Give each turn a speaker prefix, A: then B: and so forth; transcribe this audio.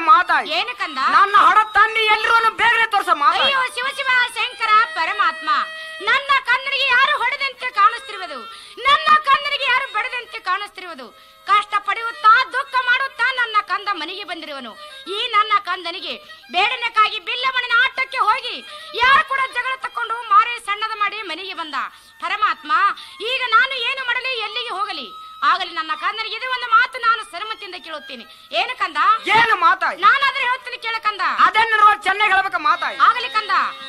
A: ಮಾತಾಯಿ
B: ಏನು ಕಂದ
A: ನನ್ನ ಹಡ ತಂಡಿ ಎಲ್ರೂ ಬೇಗನೆ ತೋರ್ಸ ಮಾತಾಯಿ
B: ಅಯ್ಯೋ ಶಿವ ಶಿವ ಶಂಕರ ಪರಮಾತ್ಮ ನನ್ನ ಕಣ್ಣನಿಗೆ ಯಾರು ಹೊಡೆದಂತೆ ಕಾಣಿಸ್ತಿರುವುದು ನನ್ನ ಕಣ್ಣನಿಗೆ ಯಾರು ಬಡದಂತೆ ಕಾಣಿಸ್ತಿರುವುದು ಕಷ್ಟ ಪಡೆಯುತ್ತಾ ದುಃಖ ಮಾಡುತ್ತಾ ನನ್ನ ಕಂದ ಮನೆಗೆ ಬಂದಿರುವನು ಈ ನನ್ನ ಕಂದನಿಗೆ ಬೇಡನೆಕ್ಕಾಗಿ ಬಿಲ್ಲಮ್ಮನ ಆಟಕ್ಕೆ ಹೋಗಿ ಯಾರು ಕೂಡ ಜಗಳ ತಕೊಂಡು ಮಾರೆ ಸಣ್ಣದ ಮಾಡಿ ಮನೆಗೆ ಬಂದ ಪರಮಾತ್ಮ ಈಗ ನಾನು ಏನು ಮಾಡಲಿ ಎಲ್ಲಿಗೆ ಹೋಗಲಿ ಆಗಲಿ ನನ್ನ ಕಂದನಿಗೆ ಇದು ಒಂದು ಮಾತು ನಾನು ಸರಮತಿಯಿಂದ ಕೇಳುತ್ತೇನೆ ಏನು ಕಂದ
A: ಏನು ಮಾತಾಯಿ
B: ನಾನಾದ್ರೆ ಹೇಳ್ತೀನಿ ಕೇಳ ಕಂದ
A: ಅದನ್ನ ನೋಡಿ ಚೆನ್ನಾಗಿ ಹೇಳ್ಬೇಕ ಮಾತಾಯಿ
B: ಆಗಲಿ ಕಂದ